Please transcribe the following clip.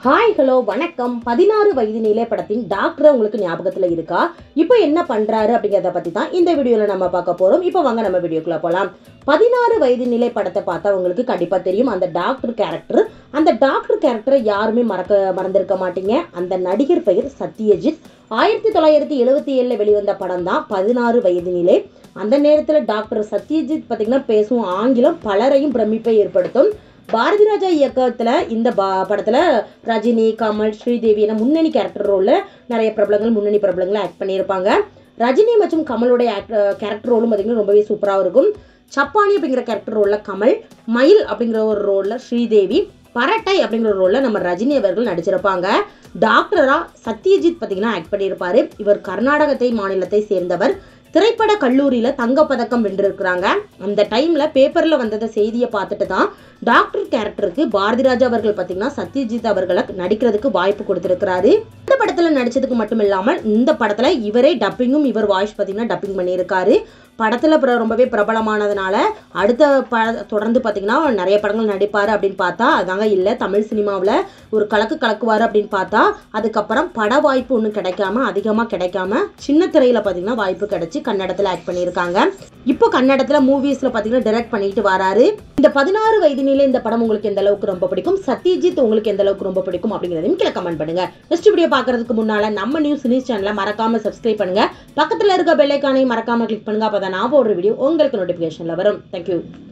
hi hello வணக்கம் பதினாறு வயது நிலை படத்தின் டாக்டர் உங்களுக்கு ஞாபகத்துல இருக்கா இப்போ என்ன பண்றாரு அப்படிங்கிறத பத்தி தான் இந்த வீடியோல நம்ம பார்க்க போறோம் இப்போ வாங்க நம்ம வீடியோக்குள்ள போலாம் பதினாறு வயது நிலை படத்தை பார்த்தா உங்களுக்கு கண்டிப்பா தெரியும் அந்த டாக்டர் கேரக்டர் அந்த டாக்டர் கேரக்டரை யாருமே மறக்க மறந்திருக்க மாட்டீங்க அந்த நடிகர் பெயர் சத்யஜித் ஆயிரத்தி தொள்ளாயிரத்தி எழுவத்தி ஏழுல வெளிவந்த படம் தான் பதினாறு வயது நிலை அந்த நேரத்தில் டாக்டர் சத்யஜித் பார்த்தீங்கன்னா பேசும் ஆங்கிலம் பலரையும் பிரமிப்பை ஏற்படுத்தும் பாரதி ராஜா இயக்கத்துல இந்த பா படத்துல ரஜினி கமல் ஸ்ரீதேவி என முன்னணி கேரக்டர் ரோல்ல நிறைய பிரபலங்கள் முன்னணி பிரபலங்கள் ஆக்ட் பண்ணியிருப்பாங்க ரஜினி மற்றும் கமலுடைய கேரக்டர் ரோலும் பார்த்தீங்கன்னா ரொம்பவே சூப்பராக இருக்கும் சப்பானி அப்படிங்கிற கேரக்டர் ரோல்ல கமல் மயில் அப்படிங்கிற ஒரு ரோல்ல ஸ்ரீதேவி பரட்டை அப்படிங்கிற ஒரு ரோல்ல நம்ம ரஜினி அவர்கள் நடிச்சிருப்பாங்க டாக்டரா சத்யஜித் பார்த்தீங்கன்னா ஆக்ட் பண்ணியிருப்பாரு இவர் கர்நாடகத்தை மாநிலத்தை சேர்ந்தவர் திரைப்பட கல்லூரியில தங்கப்பதக்கம் வென்றிருக்கிறாங்க அந்த டைம்ல பேப்பர்ல வந்தத செய்தியை பார்த்துட்டு தான் டாக்டர் கேரக்டருக்கு பாரதி ராஜா அவர்கள் பார்த்தீங்கன்னா சத்யஜித் அவர்களை நடிக்கிறதுக்கு வாய்ப்பு கொடுத்திருக்கிறாரு இந்த படத்துல நடிச்சதுக்கு மட்டும் இல்லாமல் இந்த படத்துல இவரே டப்பிங்கும் இவர் வாய்ஸ் பார்த்தீங்கன்னா டப்பிங் பண்ணியிருக்காரு படத்துல பிர- ரொம்பவே பிரபலமானதுனால அடுத்த ப தொடர்ந்து பார்த்தீங்கன்னா நிறைய படங்கள் நடிப்பாரு அப்படின்னு பார்த்தா அதாங்க இல்லை தமிழ் சினிமாவில் ஒரு கலக்கு கலக்குவார் அப்படின்னு பார்த்தா அதுக்கப்புறம் பட வாய்ப்பு ஒன்றும் கிடைக்காம அதிகமாக கிடைக்காம சின்ன திரையில பார்த்தீங்கன்னா வாய்ப்பு கிடைச்சி கன்னடத்தில் ஆக்ட் பண்ணியிருக்காங்க இப்போ கன்னடத்தில் மூவிஸில் பார்த்தீங்கன்னா டைரக்ட் பண்ணிட்டு வராரு இந்த பதினாறு வயது நிலை இந்த படம் உங்களுக்கு எந்த அளவுக்கு ரொம்ப பிடிக்கும் சத்யஜித் உங்களுக்கு எந்த அளவுக்கு ரொம்ப பிடிக்கும் அப்படிங்கிறதையும் கீழே கமெண்ட் பண்ணுங்க நெக்ஸ்ட் வீடியோ பார்க்கறதுக்கு முன்னால நம்ம நியூஸ் நியூஸ் சேனலை மறக்காம சப்ஸ்கிரைப் பண்ணுங்க பக்கத்துல இருக்க பெல்லைக்கானையும் மறக்காம கிளிக் பண்ணுங்க அப்பதான் நான் போடுற வீடியோ உங்களுக்கு நோட்டிபிகேஷன்ல வரும் தேங்க்யூ